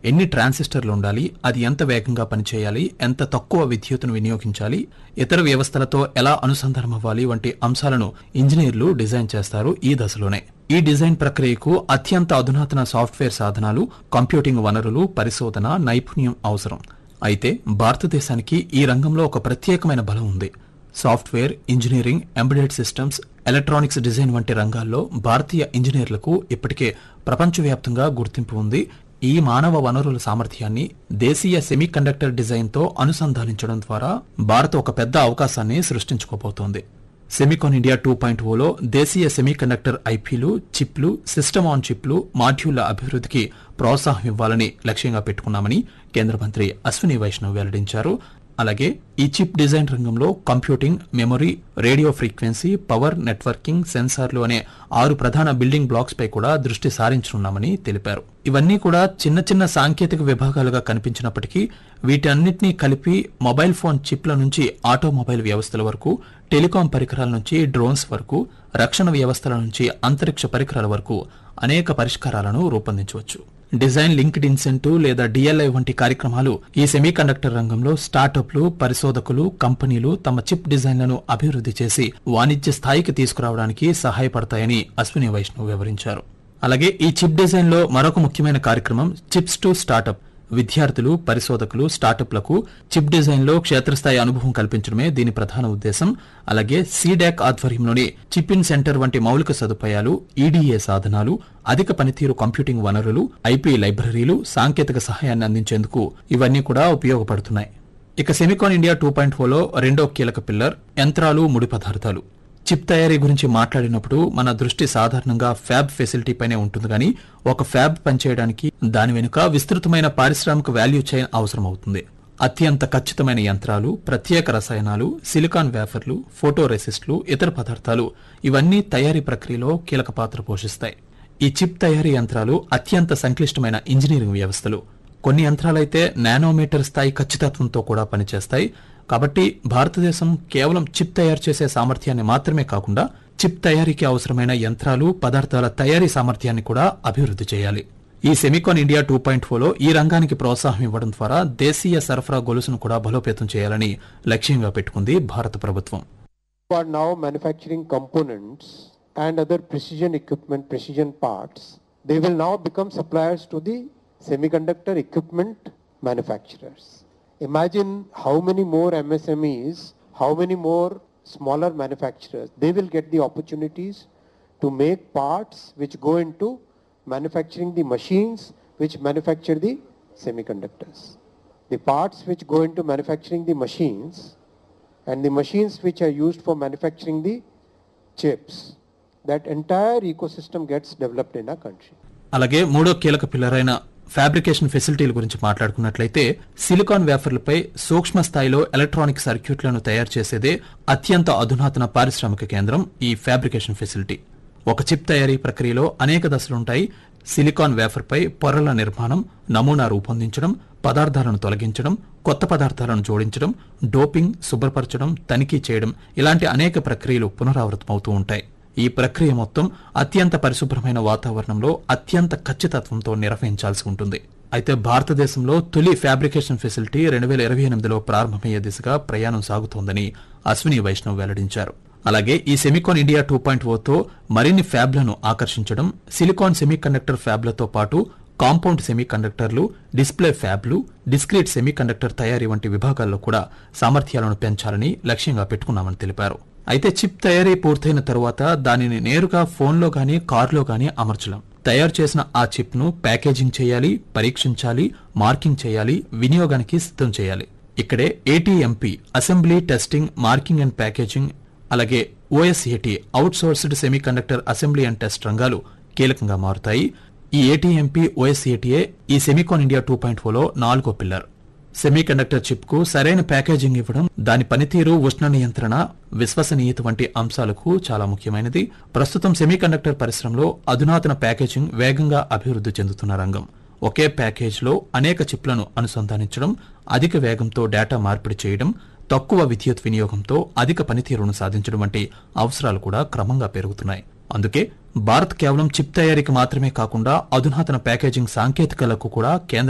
ఎన్ని ట్రాన్సిస్టర్లు ఉండాలి అది ఎంత వేగంగా పనిచేయాలి ఎంత తక్కువ విద్యుత్తును వినియోగించాలి ఇతర వ్యవస్థలతో ఎలా అనుసంధానం అవ్వాలి వంటి అంశాలను ఇంజనీర్లు డిజైన్ చేస్తారు ఈ దశలోనే ఈ డిజైన్ ప్రక్రియకు అత్యంత అధునాతన సాఫ్ట్వేర్ సాధనాలు కంప్యూటింగ్ వనరులు పరిశోధన నైపుణ్యం అవసరం అయితే భారతదేశానికి ఈ రంగంలో ఒక ప్రత్యేకమైన బలం ఉంది software engineering embedded systems electronics design వంటి రంగాల్లో భారతీయ ఇంజనీర్లకు ఇప్పటికే ప్రపంచవ్యాప్తంగా గుర్తింపు ఉంది ఈ మానవ వనరుల సామర్థ్యాన్ని దేశీయ సెమీకండక్టర్ డిజైన్తో అనుసంధానించడం ద్వారా భారత్ ఒక పెద్ద అవకాశాన్ని సృష్టించుకోబోతోంది సెమికాన్ ఇండియా టూ పాయింట్ ఓలో దేశీయ సెమీకండక్టర్ ఐపీలు చిప్లు సిస్టమ్ ఆన్ చిప్లు మాడ్యూళ్ల అభివృద్ధికి ప్రోత్సాహం ఇవ్వాలని లక్ష్యంగా పెట్టుకున్నామని కేంద్ర మంత్రి అశ్విని వైష్ణవ్ వెల్లడించారు అలాగే ఈ చిప్ డిజైన్ రంగంలో computing memory radio frequency power networking సెన్సార్లు అనే ఆరు ప్రధాన బిల్డింగ్ బ్లాక్స్ పై కూడా దృష్టి సారించనున్నామని తెలిపారు ఇవన్నీ కూడా చిన్న చిన్న సాంకేతిక విభాగాలుగా కనిపించినప్పటికీ వీటన్నిటినీ కలిపి మొబైల్ ఫోన్ చిప్ల నుంచి ఆటోమొబైల్ వ్యవస్థల వరకు టెలికాం పరికరాల నుంచి డ్రోన్స్ వరకు రక్షణ వ్యవస్థల నుంచి అంతరిక్ష పరికరాల వరకు అనేక పరిష్కారాలను రూపొందించవచ్చు డిజైన్ లింక్డ్ ఇన్సెంటివ్ లేదా డిఎల్ఐ వంటి కార్యక్రమాలు ఈ సెమీకండక్టర్ రంగంలో స్టార్టప్లు పరిశోధకులు కంపెనీలు తమ చిప్ డిజైన్లను అభివృద్ధి చేసి వాణిజ్య స్థాయికి తీసుకురావడానికి సహాయపడతాయని అశ్విని వైష్ణవ్ వివరించారు అలాగే ఈ చిప్ డిజైన్ లో మరొక ముఖ్యమైన కార్యక్రమం చిప్స్ టు స్టార్టప్ విద్యార్థులు పరిశోధకులు స్టార్టప్లకు చిప్ డిజైన్ లో క్షేత్రస్థాయి అనుభవం కల్పించడమే దీని ప్రధాన ఉద్దేశం అలాగే సీడాక్ ఆధ్వర్యంలోని చిప్ ఇన్ సెంటర్ వంటి మౌలిక సదుపాయాలు ఈడీఏ సాధనాలు అధిక పనితీరు కంప్యూటింగ్ వనరులు ఐపీ లైబ్రరీలు సాంకేతిక సహాయాన్ని అందించేందుకు ఇవన్నీ కూడా ఉపయోగపడుతున్నాయి ఇక సెమికాన్ ఇండియా టూ పాయింట్ ఫోర్లో రెండో కీలక పిల్లర్ యంత్రాలు ముడి పదార్థాలు చిప్ తయారీ గురించి మాట్లాడినప్పుడు మన దృష్టి సాధారణంగా ఫ్యాబ్ ఫెసిలిటీ పైనే ఉంటుంది కానీ ఒక ఫ్యాబ్ పనిచేయడానికి దాని వెనుక విస్తృతమైన పారిశ్రామిక వాల్యూ చైన్ అవసరం అవుతుంది అత్యంత ఖచ్చితమైన యంత్రాలు ప్రత్యేక రసాయనాలు సిలికాన్ వేఫర్లు ఫోటో రెసిస్ట్లు ఇతర పదార్థాలు ఇవన్నీ తయారీ ప్రక్రియలో కీలక పాత్ర పోషిస్తాయి ఈ చిప్ తయారీ యంత్రాలు అత్యంత సంక్లిష్టమైన ఇంజనీరింగ్ వ్యవస్థలు కొన్ని యంత్రాలైతే నానోమీటర్ స్థాయి ఖచ్చితత్వంతో కూడా పనిచేస్తాయి కాబట్టి భారతదేశం కేవలం చిప్ తయారు చేసే సామర్థ్యాన్ని మాత్రమే కాకుండా చిప్ తయారీకి అవసరమైన యంత్రాలు పదార్థాల తయారీ సామర్థ్యాన్ని కూడా అభివృద్ధి చేయాలి ఈ సెమికాన్ ఇండియా టూ పాయింట్ ఫోర్లో ఈ రంగానికి ప్రోత్సాహం ఇవ్వడం ద్వారా దేశీయ సరఫరా గొలుసును కూడా బలోపేతం చేయాలని లక్ష్యంగా పెట్టుకుంది భారత ప్రభుత్వం who are now manufacturing components and other precision equipment, precision parts, they will now become suppliers to the semiconductor equipment manufacturers. Imagine how many more MSMEs, how many more smaller manufacturers, they will get the opportunities to make parts which go into manufacturing the machines which manufacture the semiconductors. The parts which go into manufacturing the machines and the machines which are used for manufacturing the chips, that entire ecosystem gets developed in our country. అలాగే మూడో కీలక pillar అయిన fabrication ఫెసిలిటీల గురించి మాట్లాడుకున్నట్లయితే silicon వేఫర్లపై సూక్ష్మ స్థాయిలో electronic సర్క్యూట్లను తయారు చేసేదే అత్యంత అధునాతన పారిశ్రామిక కేంద్రం ఈ ఫ్యాబ్రికేషన్ ఫెసిలిటీ ఒక చిప్ తయారీ ప్రక్రియలో అనేక దశలుంటాయి సిలికాన్ వేఫర్పై పొరల నిర్మాణం నమూనా రూపొందించడం పదార్థాలను తొలగించడం కొత్త పదార్థాలను జోడించడం డోపింగ్ శుభ్రపరచడం తనిఖీ చేయడం ఇలాంటి అనేక ప్రక్రియలు పునరావృతమవుతూ ఉంటాయి ఈ ప్రక్రియ మొత్తం అత్యంత పరిశుభ్రమైన వాతావరణంలో అత్యంత ఖచ్చితత్వంతో నిర్వహించాల్సి ఉంటుంది అయితే భారతదేశంలో తొలి ఫ్యాబ్రికేషన్ ఫెసిలిటీ రెండు వేల ఇరవై ఎనిమిదిలో ప్రారంభమయ్యే దిశగా ప్రయాణం సాగుతోందని అశ్విని వైష్ణవ్ వెల్లడించారు అలాగే ఈ సెమికాన్ ఇండియా టూ పాయింట్ ఓతో మరిన్ని ఫ్యాబ్లను ఆకర్షించడం సిలికాన్ సెమీకండక్టర్ ఫ్యాబ్లతో పాటు కాంపౌండ్ సెమీకండక్టర్లు డిస్ప్లే ఫ్యాబ్లు డిస్క్రీట్ సెమీకండక్టర్ తయారీ వంటి విభాగాల్లో కూడా సామర్థ్యాలను పెంచాలని లక్ష్యంగా పెట్టుకున్నామని తెలిపారు అయితే చిప్ తయారీ పూర్తయిన తరువాత దానిని నేరుగా ఫోన్లో గానీ కారులో గానీ అమర్చలేం తయారు చేసిన ఆ చిప్ ను ప్యాకేజింగ్ చేయాలి పరీక్షించాలి మార్కింగ్ చేయాలి వినియోగానికి సిద్ధం చేయాలి ఇక్కడే ATMP assembly testing marking and packaging అలాగే OSAT outsourced semiconductor assembly and test రంగాలు కీలకంగా మారుతాయి ఈ ఏటీఎంపీ ఓఎస్ఏటీఏ ఈ సెమీకాన్ ఇండియా టూ పాయింట్ ఫోర్లో నాలుగో పిల్లర్ సెమీకండక్టర్ చిప్ కు సరైన ప్యాకేజింగ్ ఇవ్వడం దాని పనితీరు ఉష్ణ నియంత్రణ విశ్వసనీయత వంటి అంశాలకు చాలా ముఖ్యమైనది ప్రస్తుతం సెమీకండక్టర్ పరిశ్రమలో అధునాతన ప్యాకేజింగ్ వేగంగా అభివృద్ధి చెందుతున్న రంగం ఒకే ప్యాకేజ్ లో అనేక చిప్లను అనుసంధానించడం అధిక వేగంతో డేటా మార్పిడి చేయడం తక్కువ విద్యుత్ వినియోగంతో అధిక పనితీరును సాధించడం వంటి అవసరాలు కూడా క్రమంగా పెరుగుతున్నాయి అందుకే భారత్ కేవలం చిప్ తయారీకి మాత్రమే కాకుండా అధునాతన ప్యాకేజింగ్ సాంకేతికలకు కూడా కేంద్ర